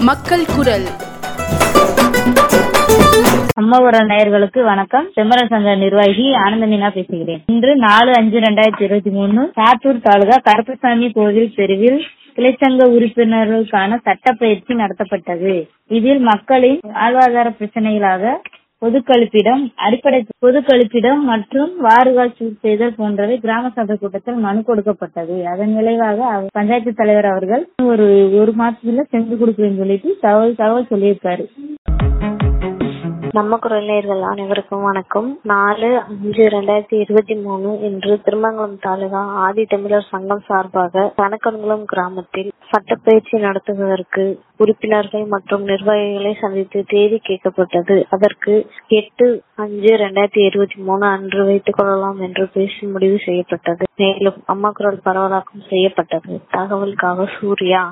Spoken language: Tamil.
மக்கள் குரல் அம்மாவரம் நேயர்களுக்கு வணக்கம் செம்மரல் சங்க நிர்வாகி ஆனந்த மீனா பேசுகிறேன் இன்று நாலு அஞ்சு ரெண்டாயிரத்தி இருபத்தி மூணு சாத்தூர் தாலுகா கருப்பசாமி கோவில் தெருவில் கிளைச்சங்க உறுப்பினர்களுக்கான சட்ட பயிற்சி நடத்தப்பட்டது இதில் மக்களின் வாழ்வாதார பிரச்சனைகளாக பொது கழிப்பிடம் அடிப்படை பொது கழிப்பிடம் மற்றும் வாறுகால் சூட் செய்தல் போன்றவை கிராம சபை கூட்டத்தில் மனு கொடுக்கப்பட்டது அதன் விளைவாக அவர் பஞ்சாயத்து தலைவர் அவர்கள் ஒரு ஒரு மாசத்துல செஞ்சு கொடுக்குறேன்னு சொல்லிட்டு தகவல் தகவல் சொல்லியிருக்காரு நம்ம குரலேயர்கள் அனைவருக்கும் வணக்கம் நாலு அஞ்சு ரெண்டாயிரத்தி இருபத்தி மூணு இன்று திருமங்கலம் தாலுகா ஆதி தமிழர் சங்கம் சார்பாக கணக்கன்குளம் கிராமத்தில் சட்டப்பயிற்சி நடத்துவதற்கு உறுப்பினர்கள் மற்றும் நிர்வாகிகளை சந்தித்து தேதி கேட்கப்பட்டது அதற்கு எட்டு அஞ்சு ரெண்டாயிரத்தி இருபத்தி மூணு அன்று வைத்துக் கொள்ளலாம் என்று பேசி முடிவு செய்யப்பட்டது மேலும் அம்மா குரல் பரவலாக்கம் செய்யப்பட்டது தகவலுக்காக சூர்யா